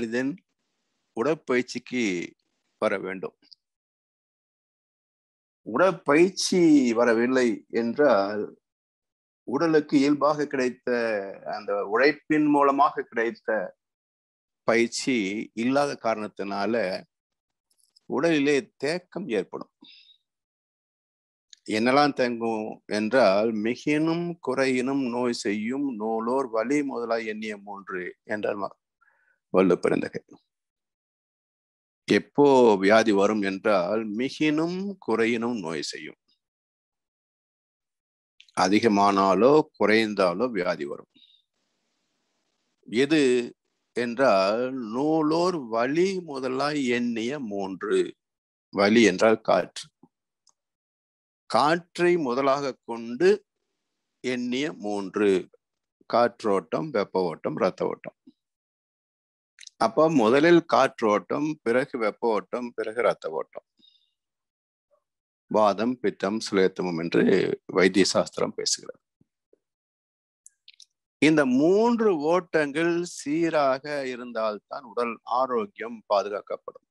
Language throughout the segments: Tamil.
மனிதன் உடற்பயிற்சிக்கு வர வேண்டும் உடற்பயிற்சி வரவில்லை என்றால் உடலுக்கு இயல்பாக கிடைத்த அந்த உழைப்பின் மூலமாக கிடைத்த பயிற்சி இல்லாத காரணத்தினால உடலிலே தேக்கம் ஏற்படும் என்னெல்லாம் தேங்கும் என்றால் மிகினும் குறையினும் நோய் செய்யும் நூலோர் வலி முதலாய் எண்ணிய மூன்று என்றால் வல்லு பிறந்தகை எப்போ வியாதி வரும் என்றால் மிகினும் குறையினும் நோய் செய்யும் அதிகமானாலோ குறைந்தாலோ வியாதி வரும் எது என்றால் நூலோர் வலி முதலாய் எண்ணிய மூன்று வலி என்றால் காற்று காற்றை முதலாக கொண்டு எண்ணிய மூன்று காற்றோட்டம் வெப்ப ஓட்டம் இரத்த ஓட்டம் அப்ப முதலில் காற்றோட்டம் பிறகு வெப்ப ஓட்டம் பிறகு இரத்த ஓட்டம் வாதம் பித்தம் சுலேத்தமம் என்று வைத்திய சாஸ்திரம் பேசுகிறது இந்த மூன்று ஓட்டங்கள் சீராக இருந்தால்தான் உடல் ஆரோக்கியம் பாதுகாக்கப்படும்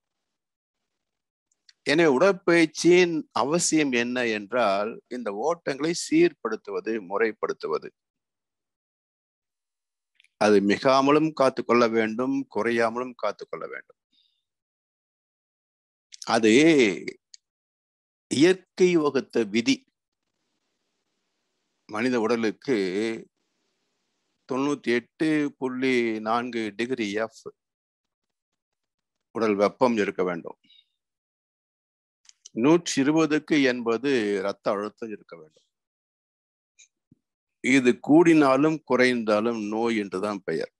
எனவே உடற்பயிற்சியின் அவசியம் என்ன என்றால் இந்த ஓட்டங்களை சீர்படுத்துவது முறைப்படுத்துவது அது மிகாமலும் காத்துக்கொள்ள வேண்டும் குறையாமலும் காத்துக்கொள்ள வேண்டும் அது இயற்கை வகுத்த விதி மனித உடலுக்கு தொண்ணூத்தி எட்டு புள்ளி நான்கு டிகிரி எஃப் உடல் வெப்பம் இருக்க வேண்டும் நூற்றி இருபதுக்கு எண்பது இரத்த அழுத்தம் இருக்க வேண்டும் இது கூடினாலும் குறைந்தாலும் நோய் என்றுதான் பெயர்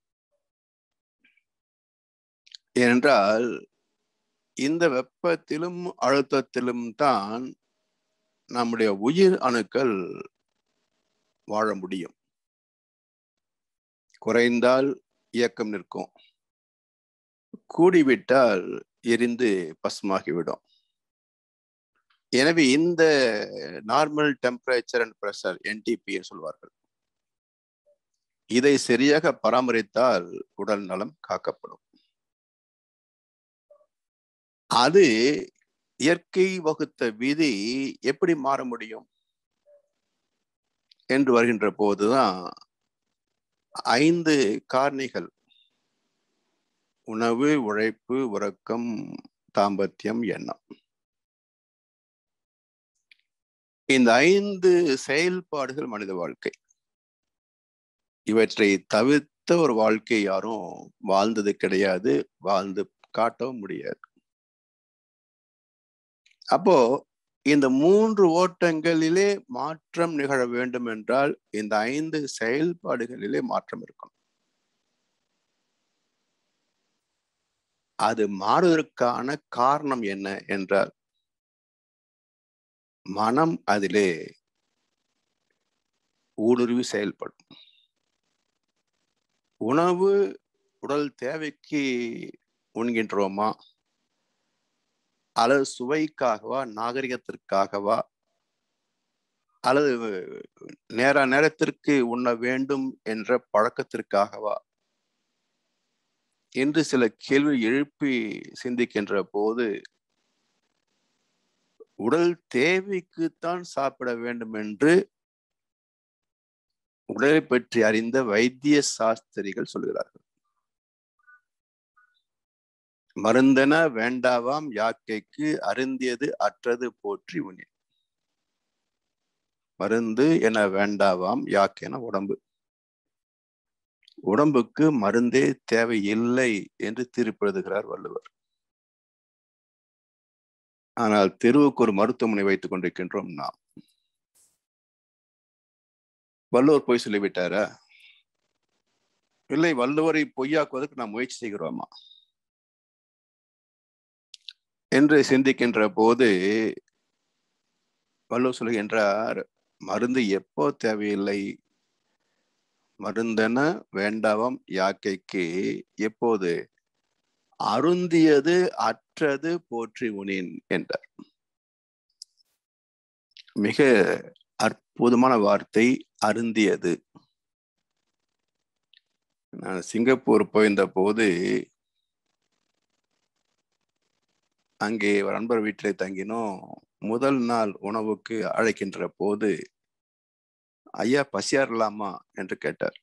ஏனென்றால் இந்த வெப்பத்திலும் அழுத்தத்திலும் தான் நம்முடைய உயிர் அணுக்கள் வாழ முடியும் குறைந்தால் இயக்கம் நிற்கும் கூடிவிட்டால் எரிந்து பசுமாகிவிடும் எனவே இந்த normal temperature and pressure NTP சொல்வார்கள் இதை சரியாக பராமரித்தால் உடல் நலம் காக்கப்படும் அது இயற்கை வகுத்த விதி எப்படி மாற முடியும் என்று வருகின்ற போதுதான் ஐந்து காரணிகள் உணவு உழைப்பு உறக்கம் தாம்பத்தியம் எண்ணம் இந்த ஐந்து செயல்பாடுகள் மனித வாழ்க்கை இவற்றை தவிர்த்த ஒரு வாழ்க்கை யாரும் வாழ்ந்தது கிடையாது வாழ்ந்து காட்டவும் முடியாது அப்போ இந்த மூன்று ஓட்டங்களிலே மாற்றம் நிகழ வேண்டும் என்றால் இந்த ஐந்து செயல்பாடுகளிலே மாற்றம் இருக்கும் அது மாறுவதற்கான காரணம் என்ன என்றால் மனம் அதிலே ஊடுருவி செயல்படும் உணவு உடல் தேவைக்கு உண்கின்றோமா அல்லது சுவைக்காகவா நாகரிகத்திற்காகவா அல்லது நேர நேரத்திற்கு உண்ண வேண்டும் என்ற பழக்கத்திற்காகவா என்று சில கேள்வி எழுப்பி சிந்திக்கின்ற போது உடல் தேவைக்குத்தான் சாப்பிட வேண்டும் என்று உடலை பற்றி அறிந்த வைத்திய சாஸ்திரிகள் சொல்கிறார்கள் மருந்தென வேண்டாவாம் யாக்கைக்கு அருந்தியது அற்றது போற்றி உனி மருந்து என வேண்டாவாம் யாக்கென உடம்பு உடம்புக்கு மருந்தே தேவையில்லை என்று தீர்ப்பெழுதுகிறார் வள்ளுவர் ஆனால் தெருவுக்கு ஒரு மருத்துவமனை வைத்துக் கொண்டிருக்கின்றோம் நாம் வள்ளுவர் பொய் சொல்லிவிட்டாரா இல்லை வள்ளுவரை பொய்யாக்குவதற்கு நாம் முயற்சி செய்கிறோமா என்று சிந்திக்கின்ற போது வள்ளுவர் சொல்லுகின்றார் மருந்து எப்போ தேவையில்லை மருந்தென வேண்டாவம் யாக்கைக்கு எப்போது அருந்தியது அற்றது போற்றி உனின் என்றார் மிக அற்புதமான வார்த்தை அருந்தியது நான் சிங்கப்பூர் போயிருந்த போது அங்கே ஒரு நண்பர் வீட்டிலே தங்கினோம் முதல் நாள் உணவுக்கு அழைக்கின்ற போது ஐயா பசியாரலாமா என்று கேட்டார்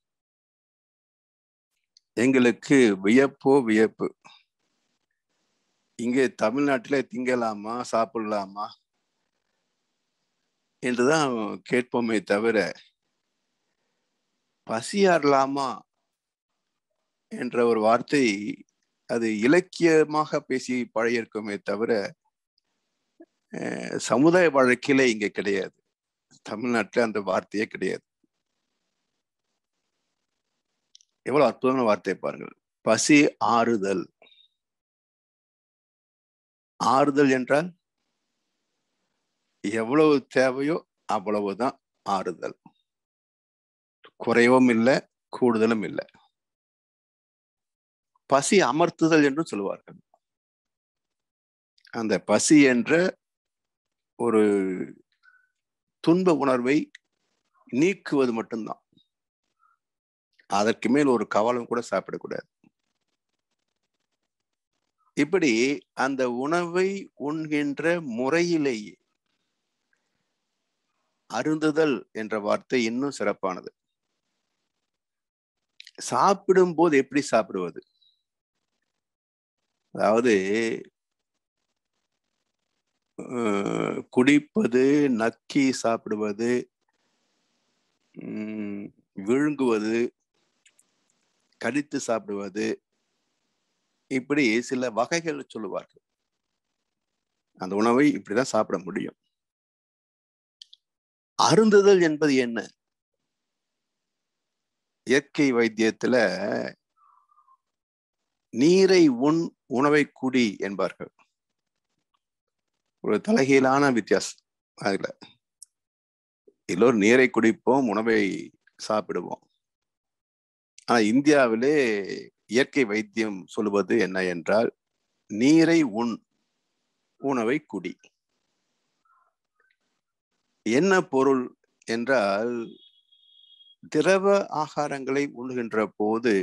எங்களுக்கு வியப்போ வியப்பு இங்கே தமிழ்நாட்டிலே திங்கலாமா சாப்பிடலாமா என்றுதான் கேட்போமே தவிர பசியாரலாமா என்ற ஒரு வார்த்தை அது இலக்கியமாக பேசி பழகியிருக்கோமே தவிர சமுதாய வழக்கிலே இங்க கிடையாது தமிழ்நாட்டில் அந்த வார்த்தையே கிடையாது எவ்வளவு அற்புதமான வார்த்தை பாருங்கள் பசி ஆறுதல் ஆறுதல் என்றால் எவ்வளவு தேவையோ அவ்வளவுதான் ஆறுதல் குறைவும் இல்லை கூடுதலும் இல்லை பசி அமர்த்துதல் என்று சொல்லுவார்கள் அந்த பசி என்ற ஒரு துன்ப உணர்வை நீக்குவது மட்டும்தான் அதற்கு மேல் ஒரு கவலம் கூட சாப்பிடக்கூடாது இப்படி அந்த உணவை உண்கின்ற முறையிலேயே அருந்துதல் என்ற வார்த்தை இன்னும் சிறப்பானது சாப்பிடும் போது எப்படி சாப்பிடுவது அதாவது குடிப்பது நக்கி சாப்பிடுவது விழுங்குவது கடித்து சாப்பிடுவது இப்படி சில வகைகள் சொல்லுவார்கள் அந்த உணவை இப்படிதான் சாப்பிட முடியும் அருந்துதல் என்பது என்ன இயற்கை வைத்தியத்துல நீரை உண் உணவை குடி என்பார்கள் ஒரு தலைகீழான வித்தியாசம் அதுல எல்லோரும் நீரை குடிப்போம் உணவை சாப்பிடுவோம் ஆனா இந்தியாவிலே இயற்கை வைத்தியம் சொல்லுவது என்ன என்றால் நீரை உண் உணவை குடி என்ன பொருள் என்றால் திரவ ஆகாரங்களை உண்கின்ற போது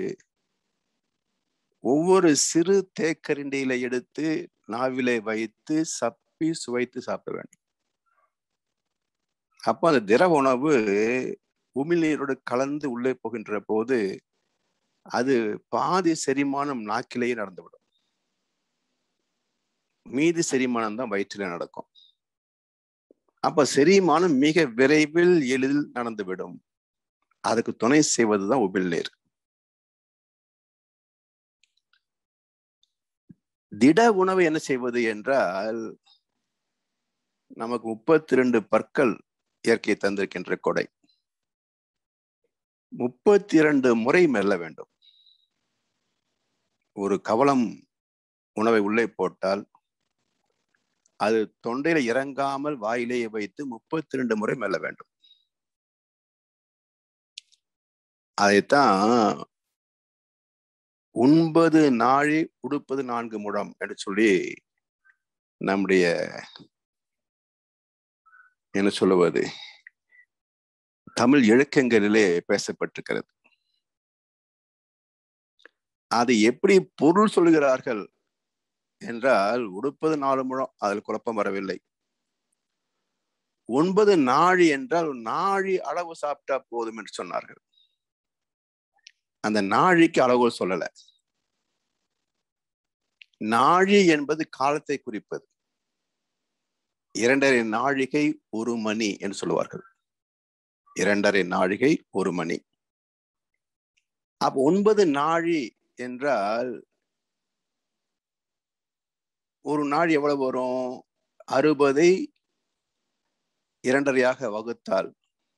ஒவ்வொரு சிறு தேக்கரண்டியில எடுத்து நாவிலை வைத்து சப்பி சுவைத்து சாப்பிட வேண்டும் அப்போ அந்த திரவ உணவு உமிழ்நீரோடு கலந்து உள்ளே போகின்ற போது அது பாதி செரிமானம் நாக்கிலேயே நடந்துவிடும் மீதி செரிமானம் தான் வயிற்றில நடக்கும் அப்ப செரிமானம் மிக விரைவில் எளிதில் நடந்துவிடும் அதுக்கு துணை செய்வதுதான் உமிழ்நீர் திட உணவை என்ன செய்வது என்றால் நமக்கு முப்பத்தி ரெண்டு பற்கள் இயற்கை தந்திருக்கின்ற கொடை முப்பத்தி இரண்டு முறை மெல்ல வேண்டும் ஒரு கவலம் உணவை உள்ளே போட்டால் அது தொண்டையில இறங்காமல் வாயிலேயே வைத்து முப்பத்தி ரெண்டு முறை மெல்ல வேண்டும் அதைத்தான் உண்பது நாழி உடுப்பது நான்கு முடம் என்று சொல்லி நம்முடைய என்ன சொல்லுவது தமிழ் இலக்கங்களிலே பேசப்பட்டிருக்கிறது அது எப்படி பொருள் சொல்கிறார்கள் என்றால் உடுப்பது நாலு முழம் அதில் குழப்பம் வரவில்லை ஒன்பது நாழி என்றால் நாழி அளவு சாப்பிட்டா போதும் என்று சொன்னார்கள் அந்த நாழிக்கு அளவு சொல்லல நாழி என்பது காலத்தை குறிப்பது இரண்டரை நாழிகை ஒரு மணி என்று சொல்லுவார்கள் இரண்டரை நாழிகை ஒரு மணி அப்ப ஒன்பது நாழி என்றால் ஒரு நாள் எவ்வளவு வரும் அறுபதை இரண்டரையாக வகுத்தால்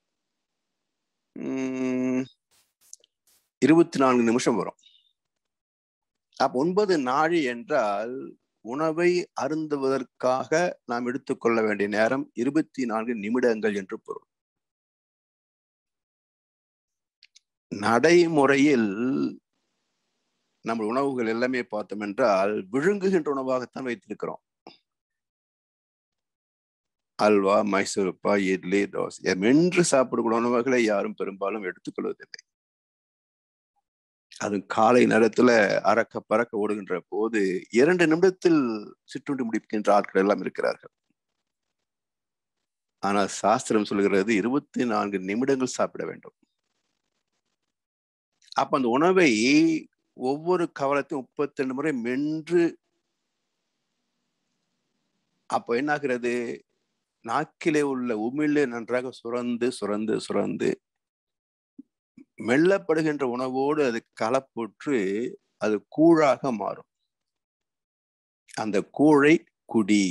உம் இருபத்தி நான்கு நிமிஷம் வரும் அப்ப ஒன்பது நாழி என்றால் உணவை அருந்துவதற்காக நாம் எடுத்துக்கொள்ள வேண்டிய நேரம் இருபத்தி நான்கு நிமிடங்கள் என்று பொருள் நடைமுறையில் நம்ம உணவுகள் எல்லாமே பார்த்தோம் என்றால் விழுங்குகின்ற உணவாகத்தான் வைத்திருக்கிறோம் அல்வா மைசூர்ப்பா இட்லி தோசை மென்று சாப்பிடக்கூடிய உணவுகளை யாரும் பெரும்பாலும் எடுத்துக்கொள்வதில்லை அது காலை நேரத்துல அறக்க பறக்க ஓடுகின்ற போது இரண்டு நிமிடத்தில் சிற்றுண்டி முடிக்கின்ற ஆட்கள் எல்லாம் இருக்கிறார்கள் ஆனால் சாஸ்திரம் சொல்கிறது இருபத்தி நான்கு நிமிடங்கள் சாப்பிட வேண்டும் அப்ப அந்த உணவை ஒவ்வொரு கவலத்தையும் முப்பத்தி ரெண்டு முறை மென்று அப்போ என்னாகிறது நாக்கிலே உள்ள உமிழ் நன்றாக சுரந்து சுரந்து சுரந்து மெல்லப்படுகின்ற உணவோடு அது கலப்புற்று அது கூழாக மாறும் அந்த கூழை குடி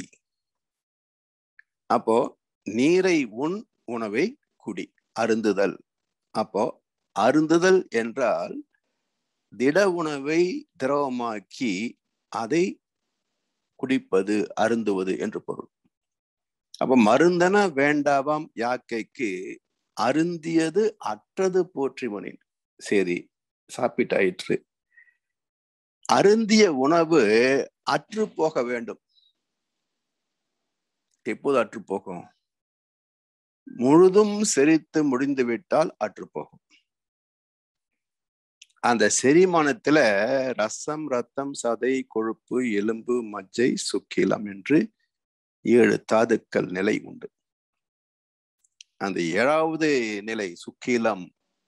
அப்போ நீரை உண் உணவை குடி அருந்துதல் அப்போ அருந்துதல் என்றால் திட உணவை திரவமாக்கி அதை குடிப்பது அருந்துவது என்று பொருள் அப்ப மருந்தன வேண்டாவாம் யாக்கைக்கு அருந்தியது அற்றது போற்றிமனின் சரி சாப்பிட்டாயிற்று அருந்திய உணவு அற்று போக வேண்டும் எப்போது அற்று போகும் முழுதும் செரித்து முடிந்து விட்டால் அற்று போகும் அந்த செரிமானத்துல ரசம் ரத்தம் சதை கொழுப்பு எலும்பு மஜ்ஜை சுக்கிலம் என்று ஏழு தாதுக்கள் நிலை உண்டு அந்த ஏழாவது நிலை சுக்கிலம்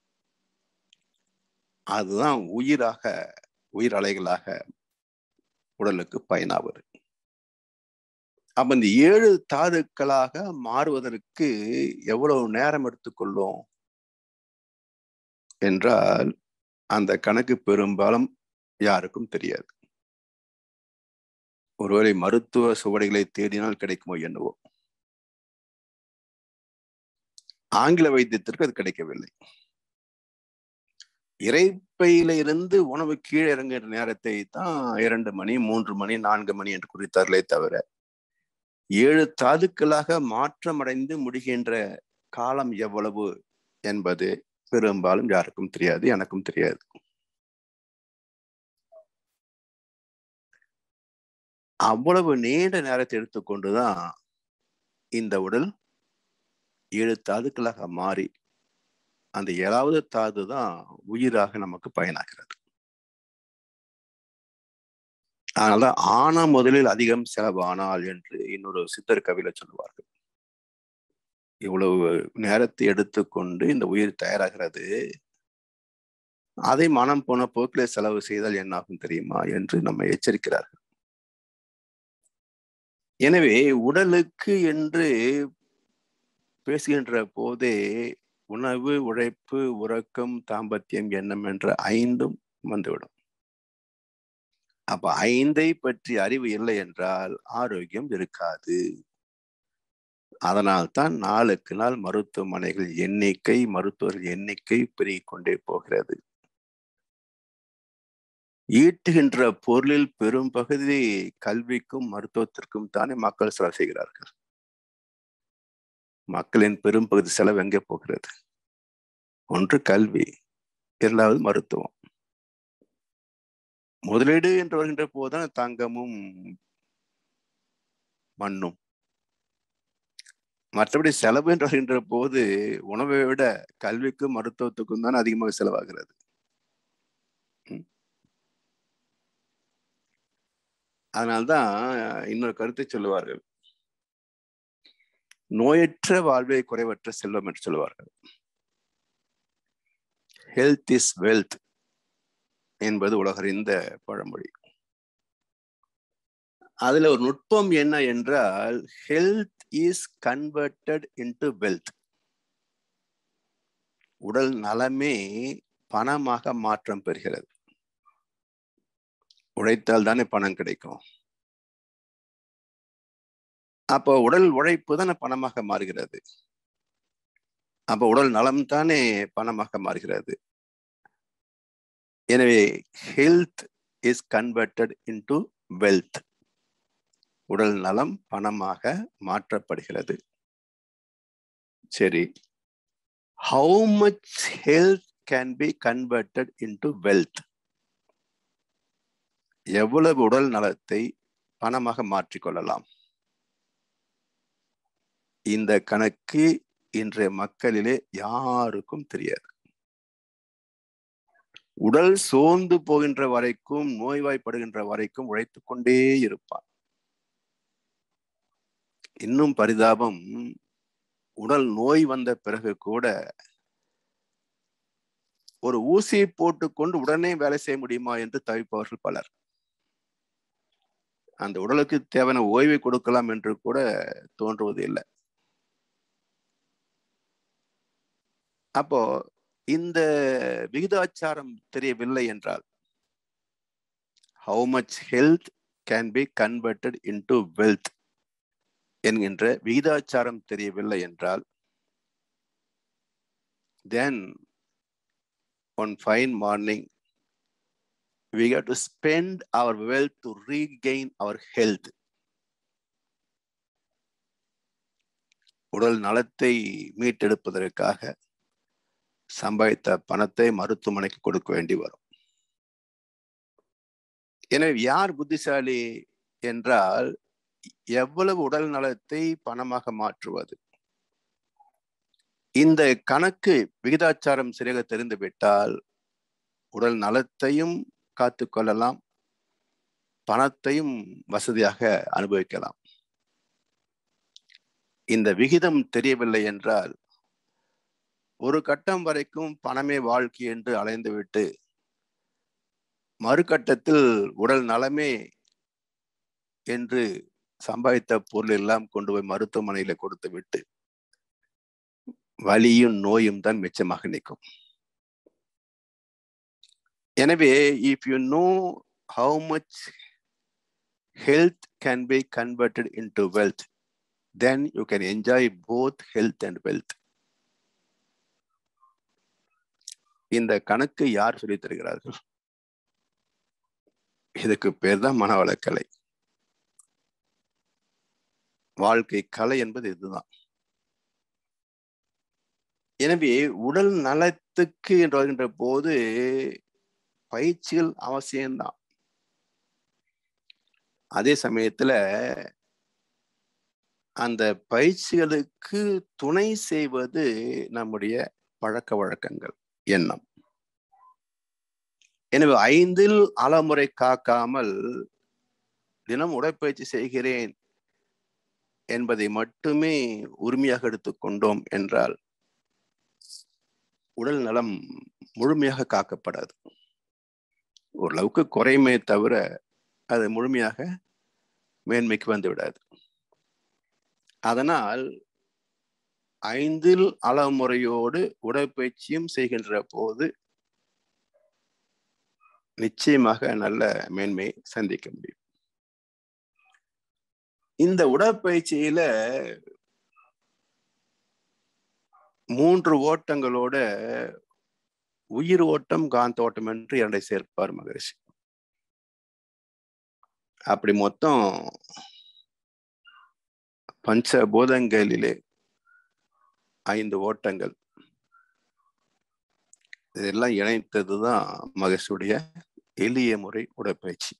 அதுதான் உயிராக உயிர் அலைகளாக உடலுக்கு பயனாவது அப்ப இந்த ஏழு தாதுக்களாக மாறுவதற்கு எவ்வளவு நேரம் எடுத்துக்கொள்ளும் என்றால் அந்த கணக்கு பெரும்பாலும் யாருக்கும் தெரியாது ஒருவேளை மருத்துவ சுவடிகளை தேடினால் கிடைக்குமோ என்னவோ ஆங்கில வைத்தியத்திற்கு அது கிடைக்கவில்லை இறைப்பையில இருந்து உணவு கீழே இறங்குகிற நேரத்தை தான் இரண்டு மணி மூன்று மணி நான்கு மணி என்று குறித்தார்களே தவிர ஏழு தாதுக்களாக மாற்றமடைந்து முடிகின்ற காலம் எவ்வளவு என்பது பெரும்பாலும் யாருக்கும் தெரியாது எனக்கும் தெரியாது அவ்வளவு நீண்ட நேரத்தை எடுத்துக்கொண்டுதான் இந்த உடல் ஏழு தாதுக்களாக மாறி அந்த ஏழாவது தாது தான் உயிராக நமக்கு பயனாகிறது அதனால்தான் ஆனா முதலில் அதிகம் செலவானால் என்று இன்னொரு சித்தர் கவியில சொல்லுவார்கள் இவ்வளவு நேரத்தை எடுத்துக்கொண்டு இந்த உயிர் தயாராகிறது அதை மனம் போன போக்கில் செலவு செய்தால் என்னாகும் தெரியுமா என்று நம்ம எச்சரிக்கிறார்கள் எனவே உடலுக்கு என்று பேசுகின்ற போதே உணவு உழைப்பு உறக்கம் தாம்பத்தியம் எண்ணம் என்ற ஐந்தும் வந்துவிடும் அப்ப ஐந்தை பற்றி அறிவு இல்லை என்றால் ஆரோக்கியம் இருக்காது அதனால் தான் நாளுக்கு நாள் மருத்துவமனைகள் எண்ணிக்கை மருத்துவர்கள் எண்ணிக்கை பெருகிக் கொண்டே போகிறது ஈட்டுகின்ற பொருளில் பெரும் பகுதி கல்விக்கும் மருத்துவத்திற்கும் தானே மக்கள் செலவு செய்கிறார்கள் மக்களின் பெரும் பகுதி செலவு எங்கே போகிறது ஒன்று கல்வி இரண்டாவது மருத்துவம் முதலீடு என்று வருகின்ற போதுதான் தங்கமும் மண்ணும் மற்றபடி செலவு என்று வருகின்ற போது உணவை விட கல்விக்கும் மருத்துவத்துக்கும் தான் அதிகமாக செலவாகிறது அதனால்தான் இன்னொரு கருத்தை சொல்லுவார்கள் நோயற்ற வாழ்வே குறைவற்ற செல்வம் என்று சொல்லுவார்கள் ஹெல்த் இஸ் வெல்த் என்பது உலகறிந்த பழமொழி அதுல ஒரு நுட்பம் என்ன என்றால் health is converted into wealth உடல் நலமே பணமாக மாற்றம் பெறுகிறது உழைத்தால் தானே பணம் கிடைக்கும் அப்போ உடல் உழைப்பு தானே பணமாக மாறுகிறது அப்போ உடல் நலம் தானே பணமாக மாறுகிறது எனவே health is converted into wealth உடல் நலம் பணமாக மாற்றப்படுகிறது சரி how much health can be converted into wealth எவ்வளவு உடல் நலத்தை பணமாக மாற்றிக்கொள்ளலாம் இந்த கணக்கு இன்றைய மக்களிலே யாருக்கும் தெரியாது உடல் சோர்ந்து போகின்ற வரைக்கும் நோய்வாய்ப்படுகின்ற வரைக்கும் உழைத்துக் கொண்டே இருப்பான் இன்னும் பரிதாபம் உடல் நோய் வந்த பிறகு கூட ஒரு ஊசியை போட்டுக்கொண்டு உடனே வேலை செய்ய முடியுமா என்று தவிப்பவர்கள் பலர் அந்த உடலுக்கு தேவையான ஓய்வை கொடுக்கலாம் என்று கூட தோன்றுவது இல்லை அப்போ இந்த விகிதாச்சாரம் தெரியவில்லை என்றால் how much health can be converted into wealth என்கின்ற விகிதாச்சாரம் தெரியவில்லை என்றால் then one fine morning we have to spend our wealth to regain our health உடல் நலத்தை மீட்டெடுப்பதற்காக சம்பாதித்த பணத்தை மருத்துவமனைக்கு கொடுக்க வேண்டி வரும் எனவே யார் புத்திசாலி என்றால் எவ்வளவு உடல் நலத்தை பணமாக மாற்றுவது இந்த கணக்கு விகிதாச்சாரம் சரியாக தெரிந்துவிட்டால் உடல் நலத்தையும் காத்து கொள்ளலாம் பணத்தையும் வசதியாக அனுபவிக்கலாம் இந்த விகிதம் தெரியவில்லை என்றால் ஒரு கட்டம் வரைக்கும் பணமே வாழ்க்கை என்று அலைந்துவிட்டு மறுகட்டத்தில் உடல் நலமே என்று சம்பாதித்த பொருள் எல்லாம் கொண்டு போய் மருத்துவமனையில கொடுத்து விட்டு வலியும் நோயும் தான் மிச்சமாக நிற்கும் எனவே if you know how much health can be converted into wealth then you can enjoy both health and wealth இந்த கணக்கு யார் சொல்லித் தருகிறார்கள் இதுக்கு பேர் தான் மனவளக்கலை வாழ்க்கை கலை என்பது இதுதான் எனவே உடல் நலத்துக்கு என்று வருகின்ற போது பயிற்சிகள் அவசியம்தான் அதே சமயத்துல அந்த பயிற்சிகளுக்கு துணை செய்வது நம்முடைய பழக்க வழக்கங்கள் எண்ணம் எனவே ஐந்தில் அலமுறை காக்காமல் தினம் உடற்பயிற்சி செய்கிறேன் என்பதை மட்டுமே உரிமையாக எடுத்துக்கொண்டோம் என்றால் உடல் நலம் முழுமையாக காக்கப்படாது ஓரளவுக்கு குறையுமே தவிர அது முழுமையாக மேன்மைக்கு வந்து விடாது அதனால் ஐந்தில் அளமுறையோடு உடற்பயிற்சியும் செய்கின்ற போது நிச்சயமாக நல்ல மேன்மை சந்திக்க முடியும் இந்த உடற்பயிற்சியில மூன்று ஓட்டங்களோட உயிர் ஓட்டம் காந்த ஓட்டம் என்று இரண்டை சேர்ப்பார் மகரிஷி அப்படி மொத்தம் பஞ்சபூதங்களிலே ஐந்து ஓட்டங்கள் இதெல்லாம் இணைத்ததுதான் மகேஷுடைய எளிய முறை உடற்பயிற்சி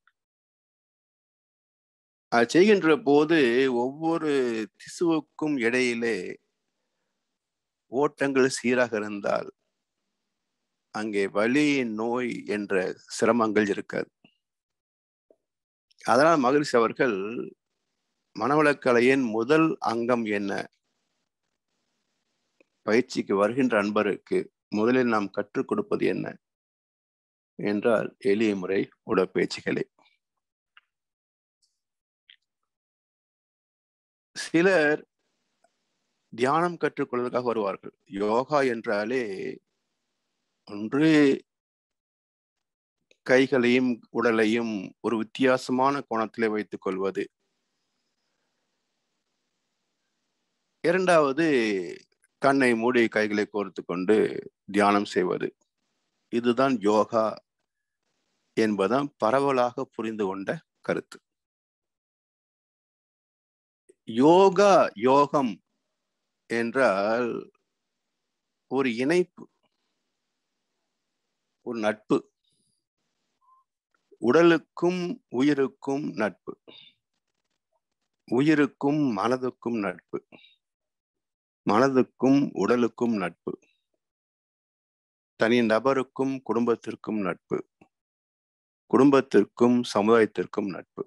அது செய்கின்ற போது ஒவ்வொரு திசுவுக்கும் இடையிலே ஓட்டங்கள் சீராக இருந்தால் அங்கே வலி நோய் என்ற சிரமங்கள் இருக்காது அதனால் மகிழ்ச்சி அவர்கள் மனவளக்கலையின் முதல் அங்கம் என்ன பயிற்சிக்கு வருகின்ற அன்பருக்கு முதலில் நாம் கற்றுக் கொடுப்பது என்ன என்றால் எளிய முறை உடற்பயிற்சிகளே சிலர் தியானம் கற்றுக்கொள்வதற்காக வருவார்கள் யோகா என்றாலே ஒன்று கைகளையும் உடலையும் ஒரு வித்தியாசமான கோணத்திலே வைத்துக் கொள்வது இரண்டாவது கண்ணை மூடி கைகளை கோர்த்து கொண்டு தியானம் செய்வது இதுதான் யோகா என்பதுதான் பரவலாக புரிந்து கொண்ட கருத்து யோகா யோகம் என்றால் ஒரு இணைப்பு ஒரு நட்பு உடலுக்கும் உயிருக்கும் நட்பு உயிருக்கும் மனதுக்கும் நட்பு மனதுக்கும் உடலுக்கும் நட்பு தனி நபருக்கும் குடும்பத்திற்கும் நட்பு குடும்பத்திற்கும் சமுதாயத்திற்கும் நட்பு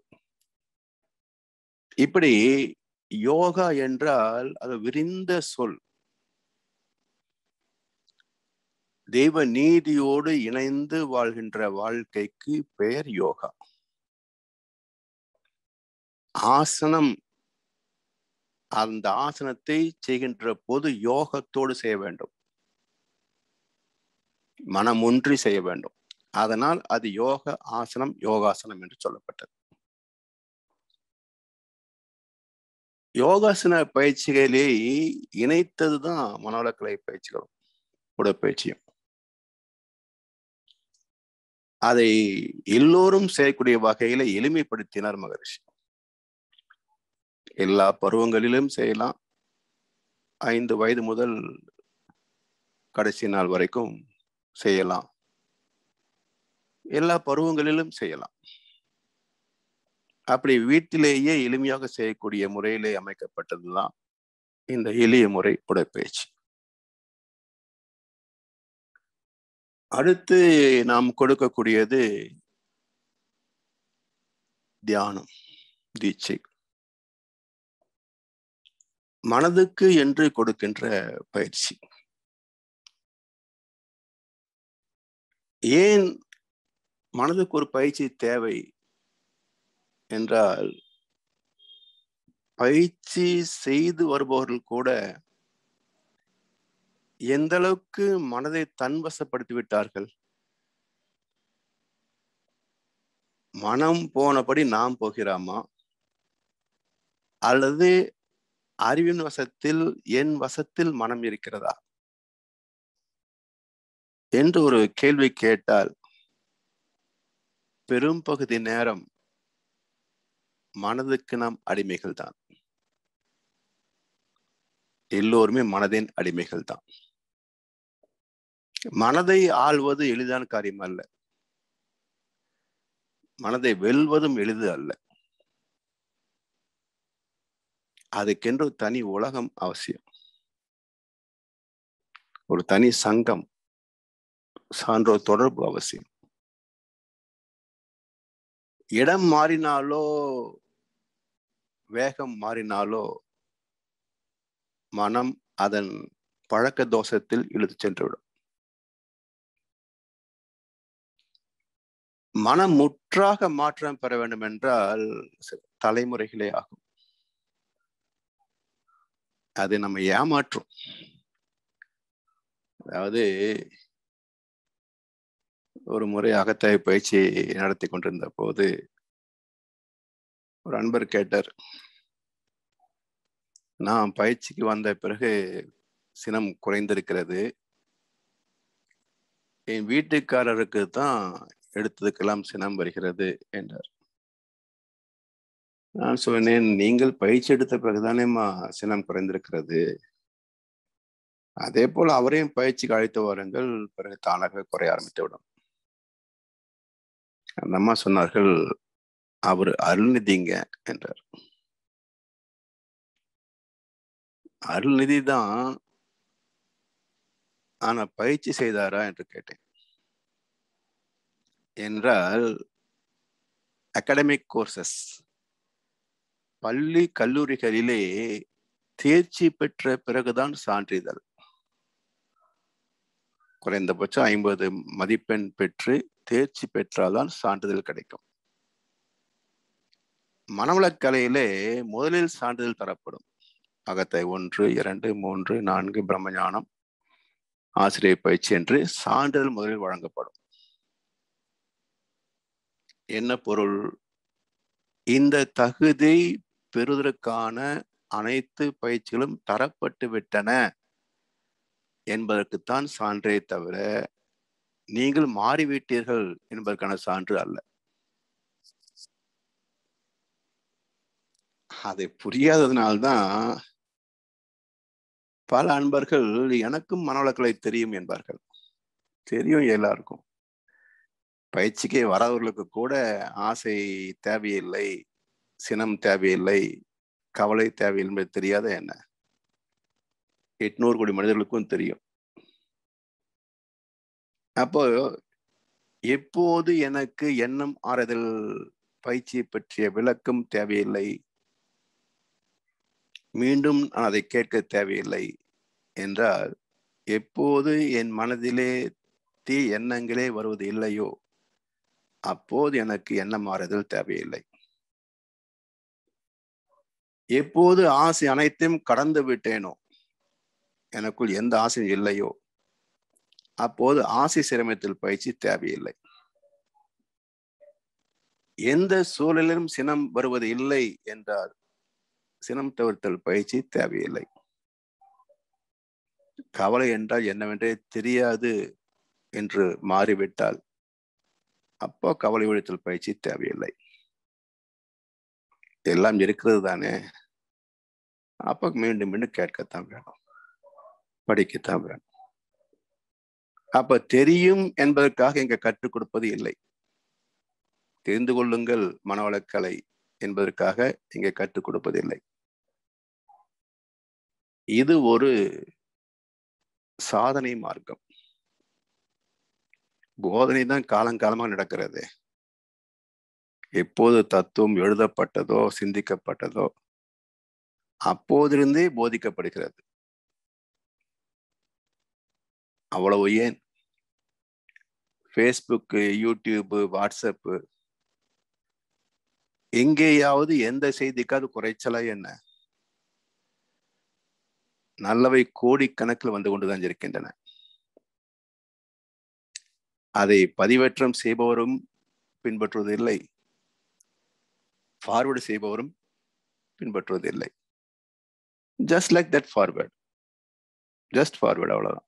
இப்படி யோகா என்றால் அது விரிந்த சொல் தெய்வ நீதியோடு இணைந்து வாழ்கின்ற வாழ்க்கைக்கு பெயர் யோகா ஆசனம் அந்த ஆசனத்தை செய்கின்ற போது யோகத்தோடு செய்ய வேண்டும் மனம் ஒன்றி செய்ய வேண்டும் அதனால் அது யோக ஆசனம் யோகாசனம் என்று சொல்லப்பட்டது யோகாசன பயிற்சிகளே இணைத்ததுதான் மனோலக்கலை பயிற்சிகளும் உடற்பயிற்சியும் அதை எல்லோரும் செய்யக்கூடிய வகையில எளிமைப்படுத்தினார் மகரிஷி எல்லா பருவங்களிலும் செய்யலாம் ஐந்து வயது முதல் கடைசி நாள் வரைக்கும் செய்யலாம் எல்லா பருவங்களிலும் செய்யலாம் அப்படி வீட்டிலேயே எளிமையாக செய்யக்கூடிய முறையிலே அமைக்கப்பட்டதுதான் இந்த எளிய முறை உடற்பயிற்சி அடுத்து நாம் கொடுக்கக்கூடியது தியானம் தீட்சை மனதுக்கு என்று கொடுக்கின்ற பயிற்சி ஏன் மனதுக்கு ஒரு பயிற்சி தேவை என்றால் பயிற்சி செய்து வருபவர்கள் கூட எந்த அளவுக்கு மனதை தன்வசப்படுத்தி விட்டார்கள் மனம் போனபடி நாம் போகிறாமா அல்லது அறிவின் வசத்தில் என் வசத்தில் மனம் இருக்கிறதா என்று ஒரு கேள்வி கேட்டால் பெரும் பகுதி நேரம் மனதுக்கு நாம் அடிமைகள் தான் எல்லோருமே மனதின் அடிமைகள் தான் மனதை ஆள்வது எளிதான காரியம் அல்ல மனதை வெல்வதும் எளிது அல்ல அதுக்கென்று ஒரு தனி உலகம் அவசியம் ஒரு தனி சங்கம் சான்றோர் தொடர்பு அவசியம் இடம் மாறினாலோ வேகம் மாறினாலோ மனம் அதன் பழக்க தோஷத்தில் இழுத்து சென்றுவிடும் மனம் முற்றாக மாற்றம் பெற வேண்டும் என்றால் தலைமுறைகளே ஆகும் அது நம்ம ஏமாற்றும் அதாவது ஒரு முறை அகத்தாய் பயிற்சி நடத்தி கொண்டிருந்த போது ஒரு அன்பர் கேட்டார் நான் பயிற்சிக்கு வந்த பிறகு சினம் குறைந்திருக்கிறது என் வீட்டுக்காரருக்கு தான் எடுத்ததுக்கெல்லாம் சினம் வருகிறது என்றார் நான் சொன்னேன் நீங்கள் பயிற்சி எடுத்த பிறகுதானேம்மா சினம் குறைந்திருக்கிறது அதே போல அவரையும் பயிற்சிக்கு அழைத்து வாருங்கள் பிறகு தானாகவே குறைய ஆரம்பித்து விடும் அந்த அம்மா சொன்னார்கள் அவர் அருள்நிதிங்க என்றார் அருள்நிதி தான் ஆனா பயிற்சி செய்தாரா என்று கேட்டேன் என்றால் அகாடமிக் கோர்சஸ் பள்ளி கல்லூரிகளிலே தேர்ச்சி பெற்ற பிறகுதான் சான்றிதழ் குறைந்தபட்சம் ஐம்பது மதிப்பெண் பெற்று தேர்ச்சி பெற்றால்தான் சான்றிதழ் கிடைக்கும் மனவளக்கலையிலே முதலில் சான்றிதழ் தரப்படும் அகத்தை ஒன்று இரண்டு மூன்று நான்கு பிரம்மஞானம் ஆசிரியர் பயிற்சி என்று சான்றிதழ் முதலில் வழங்கப்படும் என்ன பொருள் இந்த தகுதி பெறுவதற்கான அனைத்து பயிற்சிகளும் தரப்பட்டு விட்டன என்பதற்குத்தான் சான்றே தவிர நீங்கள் மாறிவிட்டீர்கள் என்பதற்கான சான்று அல்ல அதை புரியாததுனால்தான் பல அன்பர்கள் எனக்கும் மனவளக்கலை தெரியும் என்பார்கள் தெரியும் எல்லாருக்கும் பயிற்சிக்கே வரவர்களுக்கு கூட ஆசை தேவையில்லை சினம் தேவையில்லை கவலை தேவையில்லை என்பது தெரியாத என்ன எட்நூறு கோடி மனிதர்களுக்கும் தெரியும் அப்போ எப்போது எனக்கு எண்ணம் ஆறுதல் பயிற்சியை பற்றிய விளக்கம் தேவையில்லை மீண்டும் நான் அதை கேட்க தேவையில்லை என்றால் எப்போது என் மனதிலே தீ எண்ணங்களே வருவது இல்லையோ அப்போது எனக்கு எண்ணம் மாறுதல் தேவையில்லை எப்போது ஆசை அனைத்தையும் கடந்து விட்டேனோ எனக்குள் எந்த ஆசையும் இல்லையோ அப்போது ஆசை சிரமத்தில் பயிற்சி தேவையில்லை எந்த சூழலிலும் சினம் வருவது இல்லை என்றால் சினம் தவிர்த்தல் பயிற்சி தேவையில்லை கவலை என்றால் என்னவென்றே தெரியாது என்று மாறிவிட்டால் அப்போ கவலை ஒழித்தல் பயிற்சி தேவையில்லை எல்லாம் இருக்கிறது தானே அப்ப மீண்டும் மீண்டும் கேட்கத்தான் வேணும் படிக்கத்தான் வேணும் அப்ப தெரியும் என்பதற்காக இங்க கற்றுக் கொடுப்பது இல்லை தெரிந்து கொள்ளுங்கள் மனவளக்கலை என்பதற்காக இங்கே கற்றுக் கொடுப்பதில்லை இது ஒரு சாதனை மார்க்கம் போதனை தான் காலங்காலமாக நடக்கிறது எப்போது தத்துவம் எழுதப்பட்டதோ சிந்திக்கப்பட்டதோ அப்போதிருந்தே போதிக்கப்படுகிறது அவ்வளவு ஏன் ஃபேஸ்புக்கு யூடியூப்பு வாட்ஸ்அப்பு எங்கேயாவது எந்த செய்திக்காவது குறைச்சலா என்ன நல்லவை கோடிக்கணக்கில் வந்து கொண்டுதான் இருக்கின்றன அதை பதிவேற்றம் செய்பவரும் பின்பற்றுவதில்லை ஃபார்வர்டு செய்பவரும் பின்பற்றுவதில்லை just like that forward just forward அவ்வளவுதான்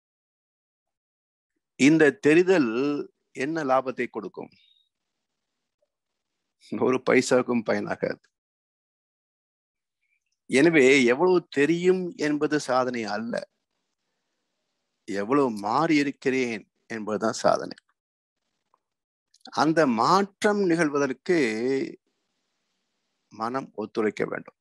இந்த தெரிதல் என்ன லாபத்தை கொடுக்கும் ஒரு பைசாவுக்கும் பயனாகாது எனவே எவ்வளவு தெரியும் என்பது சாதனை அல்ல எவ்வளவு மாறி இருக்கிறேன் என்பதுதான் சாதனை அந்த மாற்றம் நிகழ்வதற்கு மனம் ஒத்துழைக்க வேண்டும்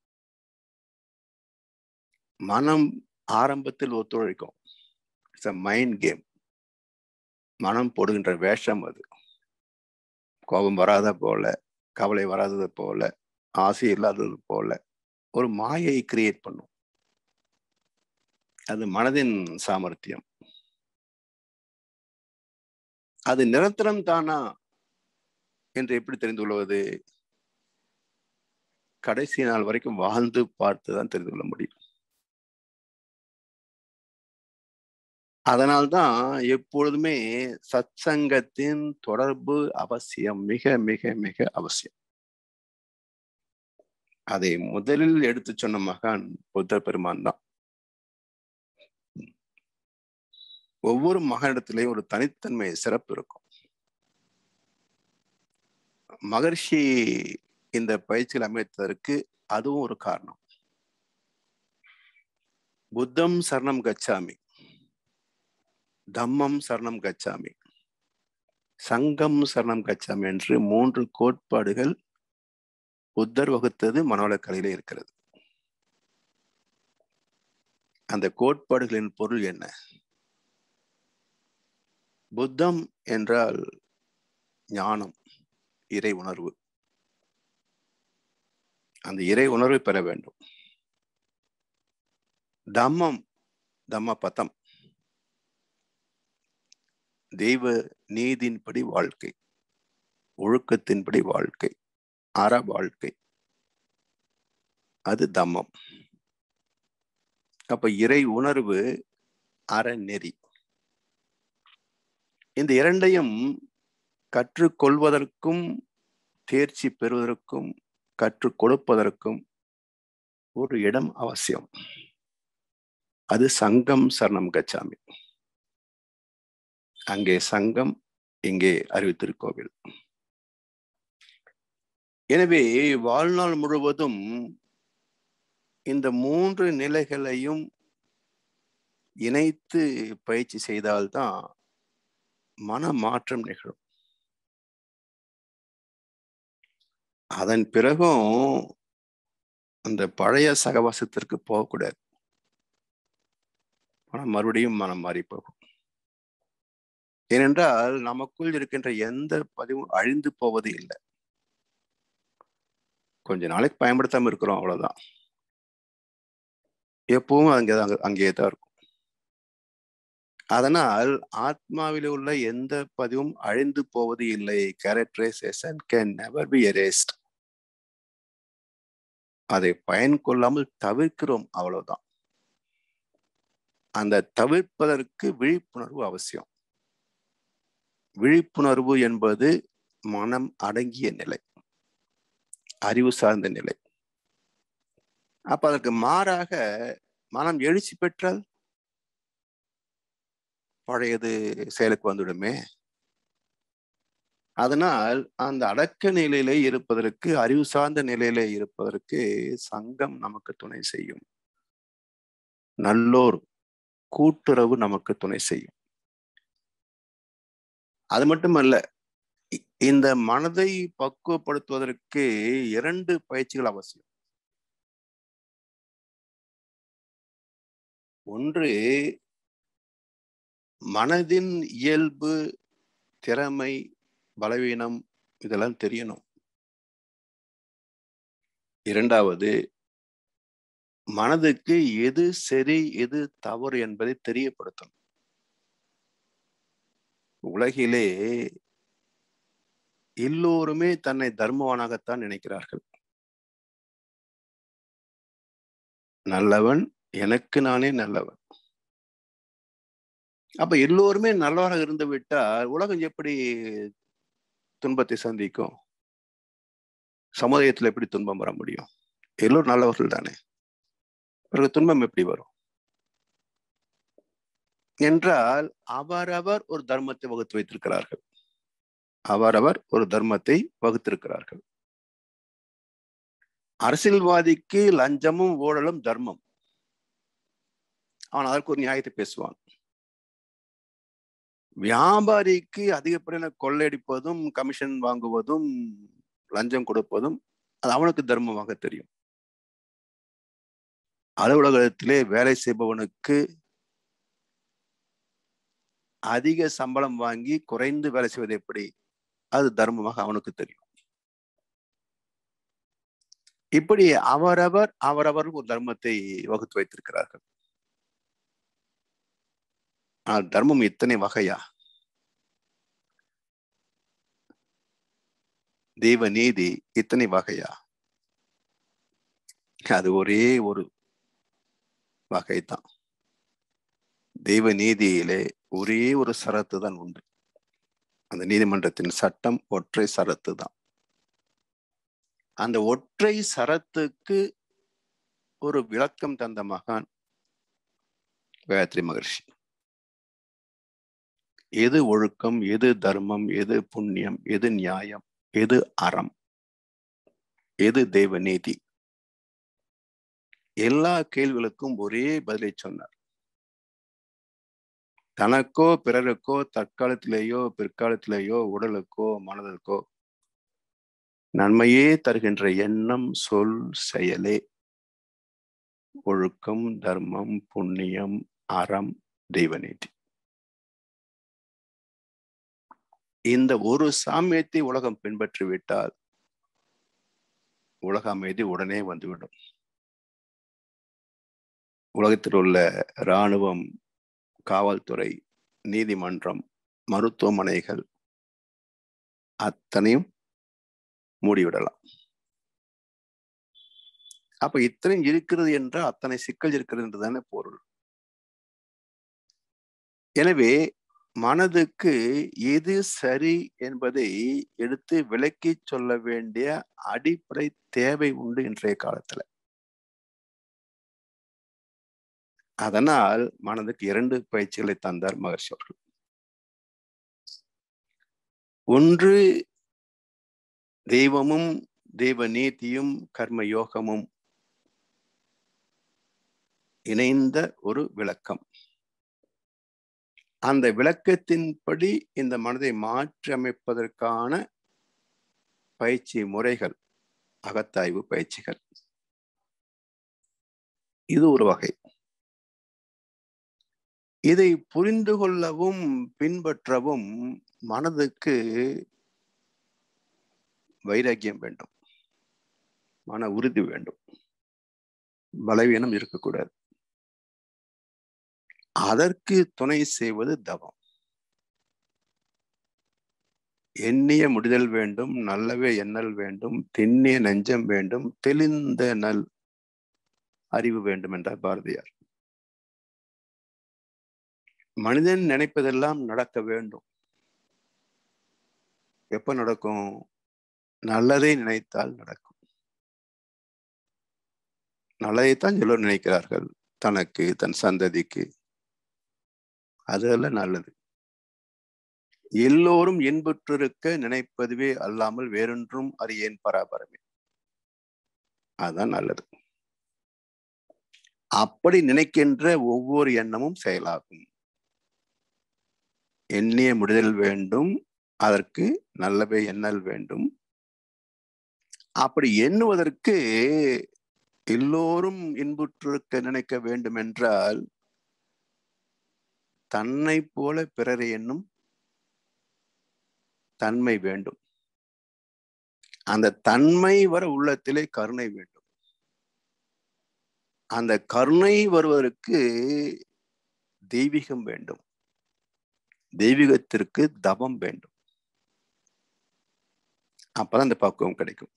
மனம் ஆரம்பத்தில் ஒத்துழைக்கும் இட்ஸ் அ மைண்ட் கேம் மனம் போடுகின்ற வேஷம் அது கோபம் வராத போல கவலை வராதது போல ஆசை இல்லாதது போல ஒரு மாயை கிரியேட் பண்ணும் அது மனதின் சாமர்த்தியம் அது நிரந்தரம் தானா என்று எப்படி தெரிந்து கொள்வது கடைசி நாள் வரைக்கும் வாழ்ந்து பார்த்து தான் தெரிந்து கொள்ள முடியும் அதனால்தான் எப்பொழுதுமே சத்சங்கத்தின் தொடர்பு அவசியம் மிக மிக மிக அவசியம் அதை முதலில் எடுத்து சொன்ன மகான் புத்த பெருமான் தான் ஒவ்வொரு மகனிடத்திலையும் ஒரு தனித்தன்மை சிறப்பு இருக்கும் மகர்ஷி இந்த பயிற்சியில் அமைத்ததற்கு அதுவும் ஒரு காரணம் புத்தம் சரணம் கச்சாமி தம்மம் சரணம் கச்சாமி சங்கம் சரணம் கச்சாமி என்று மூன்று கோட்பாடுகள் புத்தர் வகுத்தது மனோலக்கலையில இருக்கிறது அந்த கோட்பாடுகளின் பொருள் என்ன புத்தம் என்றால் ஞானம் இறை உணர்வு அந்த இறை உணர்வை பெற வேண்டும் தம்மம் தம்ம பதம் தெய்வ நீதியின்படி வாழ்க்கை ஒழுக்கத்தின்படி வாழ்க்கை அற வாழ்க்கை அது தம்மம் அப்ப இறை உணர்வு அறநெறி இந்த இரண்டையும் கற்றுக்கொள்வதற்கும் தேர்ச்சி பெறுவதற்கும் கற்றுக் கொடுப்பதற்கும் ஒரு இடம் அவசியம் அது சங்கம் சரணம் கச்சாமி அங்கே சங்கம் இங்கே அறிவித்திருக்கோவில் எனவே வாழ்நாள் முழுவதும் இந்த மூன்று நிலைகளையும் இணைத்து பயிற்சி செய்தால்தான் மன மாற்றம் நிகழும் அதன் பிறகும் அந்த பழைய சகவாசத்திற்கு போகக்கூடாது மனம் மறுபடியும் மனம் மாறி போகும் ஏனென்றால் நமக்குள் இருக்கின்ற எந்த பதிவும் அழிந்து போவது இல்லை கொஞ்ச நாளைக்கு பயன்படுத்தாம இருக்கிறோம் அவ்வளவுதான் எப்பவும் அங்கே அங்கேயே தான் இருக்கும் அதனால் ஆத்மாவில் உள்ள எந்த பதிவும் அழிந்து போவது இல்லை characterization can never be erased அதை பயன் கொள்ளாமல் தவிர்க்கிறோம் அவ்வளவுதான் அந்த தவிர்ப்பதற்கு விழிப்புணர்வு அவசியம் விழிப்புணர்வு என்பது மனம் அடங்கிய நிலை அறிவு சார்ந்த நிலை அப்ப அதற்கு மாறாக மனம் எழுச்சி பெற்றால் பழையது செயலுக்கு வந்துடுமே அதனால் அந்த அடக்க நிலையிலே இருப்பதற்கு அறிவு சார்ந்த நிலையிலே இருப்பதற்கு சங்கம் நமக்கு துணை செய்யும் நல்லோர் கூட்டுறவு நமக்கு துணை செய்யும் அது மட்டுமல்ல இந்த மனதை பக்குவப்படுத்துவதற்கு இரண்டு பயிற்சிகள் அவசியம் ஒன்று மனதின் இயல்பு திறமை பலவீனம் இதெல்லாம் தெரியணும் இரண்டாவது மனதுக்கு எது சரி எது தவறு என்பதை தெரியப்படுத்தணும் உலகிலே எல்லோருமே தன்னை தர்மவானாகத்தான் நினைக்கிறார்கள் நல்லவன் எனக்கு நானே நல்லவன் அப்ப எல்லோருமே நல்லவராக இருந்து விட்டால் உலகம் எப்படி துன்பத்தை சந்திக்கும் சமுதாயத்துல எப்படி துன்பம் வர முடியும் எல்லோரும் நல்லவர்கள் தானே பிறகு துன்பம் எப்படி வரும் என்றால் அவரவர் ஒரு தர்மத்தை வகுத்து வைத்திருக்கிறார்கள் அவரவர் ஒரு தர்மத்தை வகுத்திருக்கிறார்கள் அரசியல்வாதிக்கு லஞ்சமும் ஊழலும் தர்மம் அவன் அதற்கு ஒரு நியாயத்தை பேசுவான் வியாபாரிக்கு அதிகப்படியான கொள்ளையடிப்பதும் கமிஷன் வாங்குவதும் லஞ்சம் கொடுப்பதும் அது அவனுக்கு தர்மமாக தெரியும் அலுவலகத்திலே வேலை செய்பவனுக்கு அதிக சம்பளம் வாங்கி குறைந்து வேலை செய்வது எப்படி அது தர்மமாக அவனுக்கு தெரியும் இப்படி அவரவர் அவரவர் ஒரு தர்மத்தை வகுத்து வைத்திருக்கிறார்கள் ஆனால் தர்மம் இத்தனை வகையா தெய்வ நீதி இத்தனை வகையா அது ஒரே ஒரு வகைதான் தெய்வ நீதியிலே ஒரே ஒரு சரத்து தான் உண்டு அந்த நீதிமன்றத்தின் சட்டம் ஒற்றை சரத்து தான் அந்த ஒற்றை சரத்துக்கு ஒரு விளக்கம் தந்த மகான் காயத்ரி மகர்ஷி எது ஒழுக்கம் எது தர்மம் எது புண்ணியம் எது நியாயம் எது அறம் எது தெய்வ நீதி எல்லா கேள்விகளுக்கும் ஒரே பதிலை சொன்னார் தனக்கோ பிறருக்கோ தற்காலத்திலேயோ பிற்காலத்திலேயோ உடலுக்கோ மனதிற்கோ நன்மையே தருகின்ற எண்ணம் சொல் செயலே ஒழுக்கம் தர்மம் புண்ணியம் அறம் தெய்வநீதி இந்த ஒரு சாமியத்தை உலகம் பின்பற்றி விட்டால் உலக அமைதி உடனே வந்துவிடும் உலகத்தில் உள்ள இராணுவம் காவல்துறை நீதிமன்றம் மருத்துவமனைகள் அத்தனையும் மூடிவிடலாம் அப்ப இத்தனை இருக்கிறது என்றால் அத்தனை சிக்கல் இருக்கிறது என்றுதானே பொருள் எனவே மனதுக்கு எது சரி என்பதை எடுத்து விளக்கி சொல்ல வேண்டிய அடிப்படை தேவை உண்டு இன்றைய காலத்துல அதனால் மனதுக்கு இரண்டு பயிற்சிகளை தந்தார் மகர்ஷி அவர்கள் ஒன்று தெய்வமும் தெய்வ நீதியும் கர்ம யோகமும் இணைந்த ஒரு விளக்கம் அந்த விளக்கத்தின்படி இந்த மனதை மாற்றி அமைப்பதற்கான பயிற்சி முறைகள் அகத்தாய்வு பயிற்சிகள் இது ஒரு வகை இதை புரிந்து கொள்ளவும் பின்பற்றவும் மனதுக்கு வைராக்கியம் வேண்டும் மன உறுதி வேண்டும் பலவீனம் இருக்கக்கூடாது அதற்கு துணை செய்வது தவம் எண்ணிய முடிதல் வேண்டும் நல்லவே எண்ணல் வேண்டும் திண்ணிய நெஞ்சம் வேண்டும் தெளிந்த நல் அறிவு வேண்டும் என்றார் பாரதியார் மனிதன் நினைப்பதெல்லாம் நடக்க வேண்டும் எப்ப நடக்கும் நல்லதை நினைத்தால் நடக்கும் நல்லதைத்தான் எல்லோரும் நினைக்கிறார்கள் தனக்கு தன் சந்ததிக்கு அதெல்லாம் நல்லது எல்லோரும் இன்புற்றிருக்க நினைப்பதுவே அல்லாமல் வேறொன்றும் அறியேன் பராபரமே அதுதான் நல்லது அப்படி நினைக்கின்ற ஒவ்வொரு எண்ணமும் செயலாகும் எண்ணிய முடிதல் வேண்டும் அதற்கு நல்லவை எண்ணல் வேண்டும் அப்படி எண்ணுவதற்கு எல்லோரும் இன்புற்றிருக்க நினைக்க வேண்டும் என்றால் தன்னை போல பிறரை எண்ணும் தன்மை வேண்டும் அந்த தன்மை வர உள்ளத்திலே கருணை வேண்டும் அந்த கருணை வருவதற்கு தெய்வீகம் வேண்டும் தெய்வீகத்திற்கு தவம் வேண்டும் அப்பதான் அந்த பக்குவம் கிடைக்கும்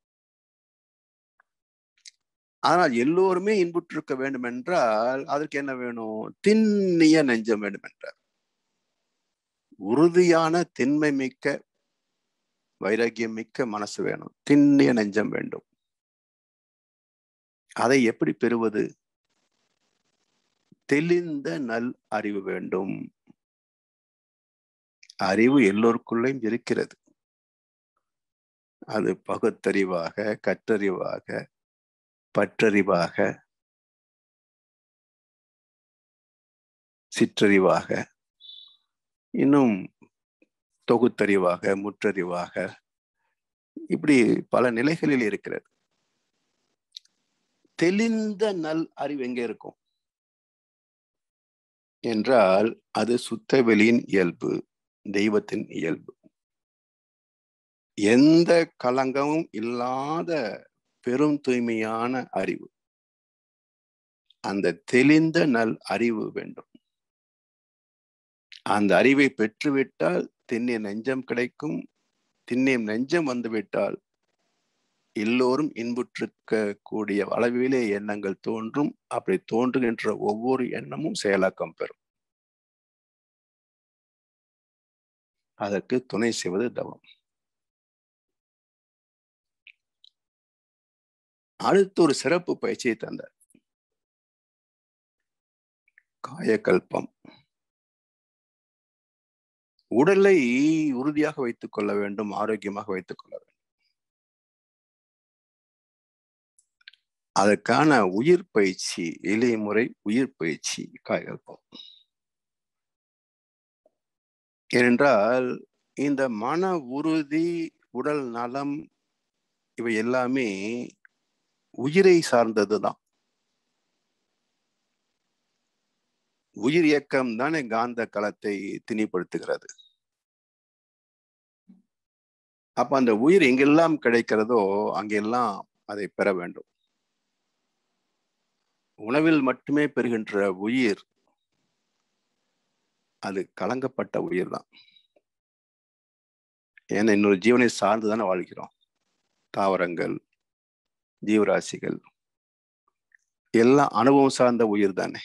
ஆனால் எல்லோருமே இன்புற்றிருக்க வேண்டும் என்றால் அதற்கு என்ன வேணும் திண்ணிய நெஞ்சம் வேண்டும் என்றார் உறுதியான திண்மை மிக்க வைராக்கியம் மிக்க மனசு வேணும் திண்ணிய நெஞ்சம் வேண்டும் அதை எப்படி பெறுவது தெளிந்த நல் அறிவு வேண்டும் அறிவு எல்லோருக்குள்ளேயும் இருக்கிறது அது பகுத்தறிவாக கற்றறிவாக பற்றறிவாக சிற்றறிவாக இன்னும் தொகுத்தறிவாக முற்றறிவாக இப்படி பல நிலைகளில் இருக்கிறது தெளிந்த நல் அறிவு எங்க இருக்கும் என்றால் அது சுத்தவெளியின் இயல்பு தெய்வத்தின் இயல்பு எந்த களங்கமும் இல்லாத பெரும் தூய்மையான அறிவு அந்த தெளிந்த நல் அறிவு வேண்டும் அந்த அறிவை பெற்றுவிட்டால் திண்ணிய நெஞ்சம் கிடைக்கும் திண்ணிய நெஞ்சம் வந்துவிட்டால் எல்லோரும் இன்புற்றிருக்க கூடிய அளவிலே எண்ணங்கள் தோன்றும் அப்படி தோன்றுகின்ற ஒவ்வொரு எண்ணமும் செயலாக்கம் பெறும் அதற்கு துணை செய்வது தவம் அடுத்து ஒரு சிறப்பு பயிற்சியை தந்தார் காயக்கல்பம் உடலை உறுதியாக வைத்துக் கொள்ள வேண்டும் ஆரோக்கியமாக வைத்துக் கொள்ள வேண்டும் அதற்கான உயிர் பயிற்சி எளிய முறை உயிர் பயிற்சி காயகல்பம் ஏனென்றால் இந்த மன உறுதி உடல் நலம் இவை எல்லாமே உயிரை சார்ந்ததுதான் உயிர் இயக்கம் தானே காந்த களத்தை திணிப்படுத்துகிறது அப்ப அந்த உயிர் எங்கெல்லாம் கிடைக்கிறதோ அங்கெல்லாம் அதை பெற வேண்டும் உணவில் மட்டுமே பெறுகின்ற உயிர் அது கலங்கப்பட்ட உயிர் தான் ஏன்னா இன்னொரு ஜீவனை சார்ந்து தானே வாழ்கிறோம் தாவரங்கள் ஜீவராசிகள் எல்லாம் அனுபவம் சார்ந்த உயிர் தானே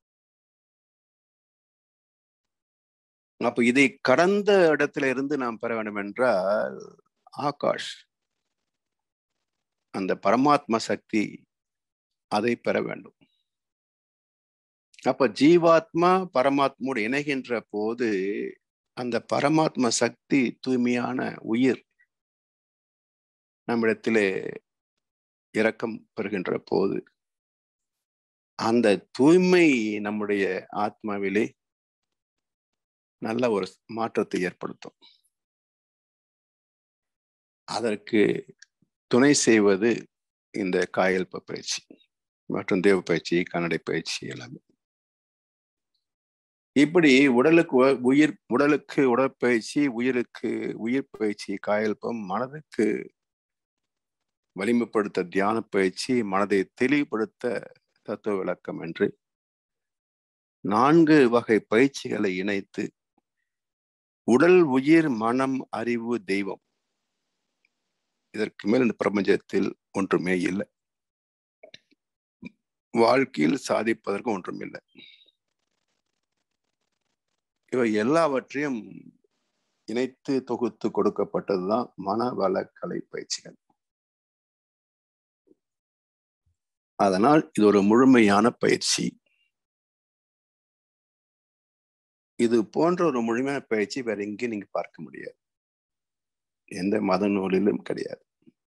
அப்ப இதை கடந்த இடத்துல இருந்து நாம் பெற வேண்டும் என்றால் ஆகாஷ் அந்த பரமாத்ம சக்தி அதை பெற வேண்டும் அப்ப ஜீவாத்மா பரமாத்மோடு இணைகின்ற போது அந்த பரமாத்ம சக்தி தூய்மையான உயிர் நம்மிடத்திலே இரக்கம் பெறுகின்ற போது அந்த தூய்மை நம்முடைய ஆத்மாவிலே நல்ல ஒரு மாற்றத்தை ஏற்படுத்தும் அதற்கு துணை செய்வது இந்த காயல்ப பயிற்சி மற்றும் தேவ பயிற்சி கன்னடை பயிற்சி எல்லாமே இப்படி உடலுக்கு உ- உயிர் உடலுக்கு உடற்பயிற்சி உயிருக்கு உயிர் பயிற்சி காயல்பம் மனதுக்கு வலிமைப்படுத்த தியான பயிற்சி மனதை தெளிவுபடுத்த தத்துவ விளக்கம் என்று நான்கு வகை பயிற்சிகளை இணைத்து உடல் உயிர் மனம் அறிவு தெய்வம் இதற்கு மேல் இந்த பிரபஞ்சத்தில் ஒன்றுமே இல்லை வாழ்க்கையில் சாதிப்பதற்கு ஒன்றும் இல்லை இவை எல்லாவற்றையும் இணைத்து தொகுத்து கொடுக்கப்பட்டதுதான் மனவள கலை பயிற்சிகள் அதனால் இது ஒரு முழுமையான பயிற்சி இது போன்ற ஒரு முழுமையான பயிற்சி வேற எங்கேயும் நீங்க பார்க்க முடியாது எந்த மத நூலிலும் கிடையாது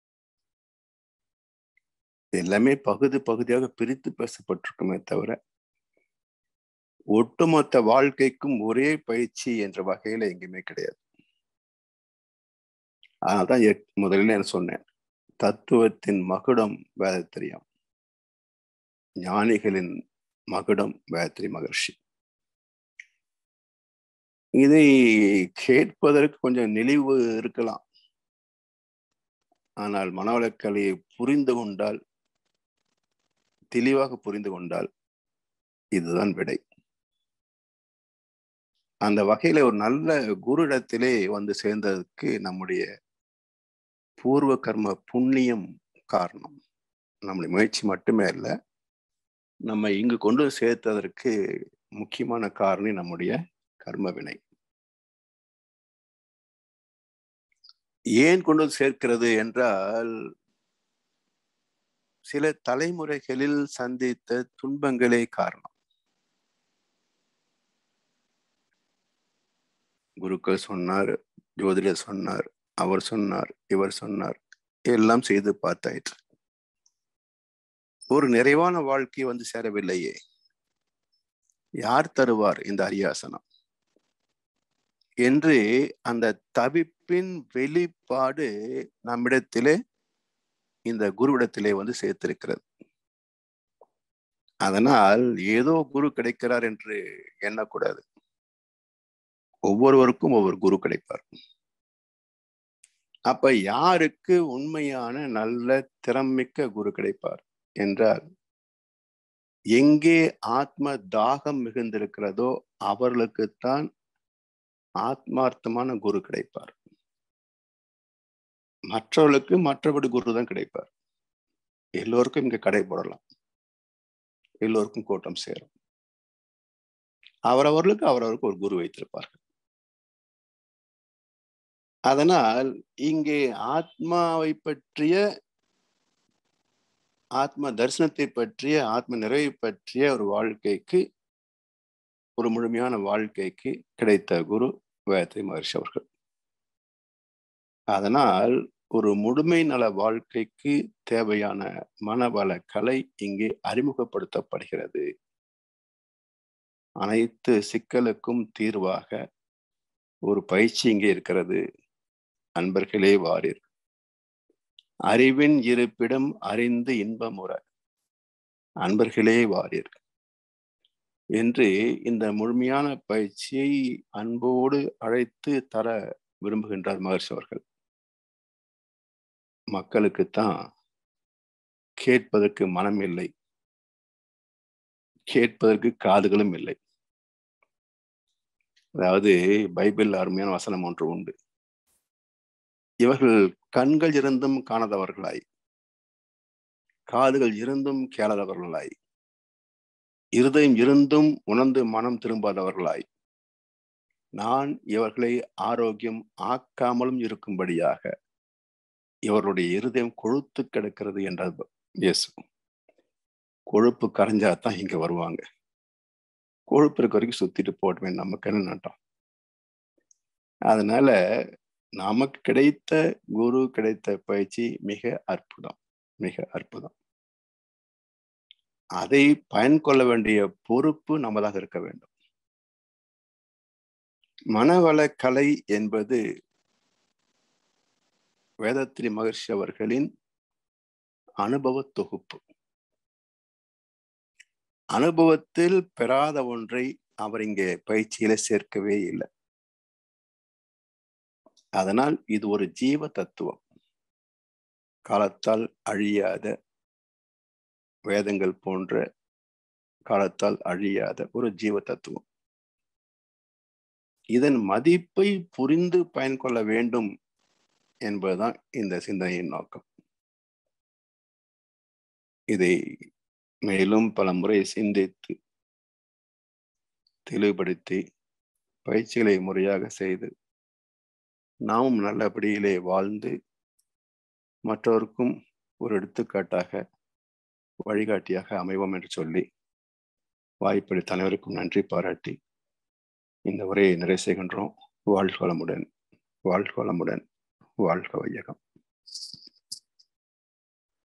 எல்லாமே பகுதி பகுதியாக பிரித்து பேசப்பட்டிருக்குமே தவிர ஒட்டுமொத்த வாழ்க்கைக்கும் ஒரே பயிற்சி என்ற வகையில எங்கேயுமே கிடையாது அதனால்தான் ஏற்- முதலில் நான் சொன்னேன் தத்துவத்தின் மகுடம் வேதத்திரியம் ஞானிகளின் மகுடம் வேதத்திரி மகர்ஷி இதை கேட்பதற்கு கொஞ்சம் நெளிவு இருக்கலாம் ஆனால் மனவளக்கலையை புரிந்து கொண்டால் தெளிவாக புரிந்து கொண்டால் இதுதான் விடை அந்த வகையில ஒரு நல்ல குரு இடத்திலே வந்து சேர்ந்ததுக்கு நம்முடைய பூர்வ கர்ம புண்ணியம் காரணம் நம்முடைய முயற்சி மட்டுமே இல்லை நம்ம இங்கு கொண்டு சேர்த்ததற்கு முக்கியமான காரணி நம்முடைய கர்ம வினை ஏன் கொண்டு வந்து சேர்க்கிறது என்றால் சில தலைமுறைகளில் சந்தித்த துன்பங்களே காரணம் குருக்கள் சொன்னார் ஜோதிடர் சொன்னார் அவர் சொன்னார் இவர் சொன்னார் எல்லாம் செய்து பார்த்தாயிற்று ஒரு நிறைவான வாழ்க்கை வந்து சேரவில்லையே யார் தருவார் இந்த அரியாசனம் என்று அந்த தவிப்பின் வெளிப்பாடு நம்மிடத்திலே இந்த குருவிடத்திலே வந்து சேர்த்திருக்கிறது அதனால் ஏதோ குரு கிடைக்கிறார் என்று எண்ணக்கூடாது ஒவ்வொருவருக்கும் ஒவ்வொரு குரு கிடைப்பார் அப்ப யாருக்கு உண்மையான நல்ல திறமிக்க குரு கிடைப்பார் என்றால் எங்கே ஆத்ம தாகம் மிகுந்திருக்கிறதோ அவர்களுக்குத்தான் ஆத்மார்த்தமான குரு கிடைப்பார் மற்றவர்களுக்கு மற்றபடி குரு தான் கிடைப்பார் எல்லோருக்கும் இங்க கடை போடலாம் எல்லோருக்கும் கூட்டம் சேரும் அவரவர்களுக்கு அவரவருக்கு ஒரு குரு வைத்திருப்பார்கள் அதனால் இங்கே ஆத்மாவை பற்றிய ஆத்ம தரிசனத்தை பற்றிய ஆத்ம நிறைவை பற்றிய ஒரு வாழ்க்கைக்கு ஒரு முழுமையான வாழ்க்கைக்கு கிடைத்த குரு வேத்ரி மகர்ஷி அவர்கள் அதனால் ஒரு முழுமை நல வாழ்க்கைக்கு தேவையான மனவள கலை இங்கே அறிமுகப்படுத்தப்படுகிறது அனைத்து சிக்கலுக்கும் தீர்வாக ஒரு பயிற்சி இங்கே இருக்கிறது அன்பர்களே வாரீர் அறிவின் இருப்பிடம் அறிந்து இன்பமுற அன்பர்களே வாரீர் என்று இந்த முழுமையான பயிற்சியை அன்போடு அழைத்து தர விரும்புகின்றார் மகர்ஷி அவர்கள் மக்களுக்குத்தான் கேட்பதற்கு மனம் இல்லை கேட்பதற்கு காதுகளும் இல்லை அதாவது பைபிள் அருமையான வசனம் ஒன்று உண்டு இவர்கள் கண்கள் இருந்தும் காணாதவர்களாய் காதுகள் இருந்தும் கேளாதவர்களாய் இருதயம் இருந்தும் உணர்ந்து மனம் திரும்பாதவர்களாய் நான் இவர்களை ஆரோக்கியம் ஆக்காமலும் இருக்கும்படியாக இவருடைய இருதயம் கொழுத்து கிடக்கிறது என்றார் இயேசு கொழுப்பு கரைஞ்சாதான் இங்க வருவாங்க கொழுப்பு இருக்க வரைக்கும் சுத்திட்டு போட்டுமே நமக்கு என்ன நட்டம் அதனால நமக்கு கிடைத்த குரு கிடைத்த பயிற்சி மிக அற்புதம் மிக அற்புதம் அதை பயன் கொள்ள வேண்டிய பொறுப்பு நமதாக இருக்க வேண்டும் மனவள கலை என்பது வேதத்ரி மகர்ஷி அவர்களின் அனுபவ தொகுப்பு அனுபவத்தில் பெறாத ஒன்றை அவர் இங்கே பயிற்சியில சேர்க்கவே இல்லை அதனால் இது ஒரு ஜீவ தத்துவம் காலத்தால் அழியாத வேதங்கள் போன்ற காலத்தால் அழியாத ஒரு ஜீவ தத்துவம் இதன் மதிப்பை புரிந்து பயன் கொள்ள வேண்டும் என்பதுதான் இந்த சிந்தனையின் நோக்கம் இதை மேலும் பல முறை சிந்தித்து தெளிவுபடுத்தி பயிற்சிகளை முறையாக செய்து நாமும் நல்லபடியிலே வாழ்ந்து மற்றவருக்கும் ஒரு எடுத்துக்காட்டாக வழிகாட்டியாக அமைவோம் என்று சொல்லி வாய்ப்பளித்த அனைவருக்கும் நன்றி பாராட்டி இந்த உரையை நிறைவு செய்கின்றோம் வாழ்க வளமுடன் வாழ்க வளமுடன் வாழ்க வையகம்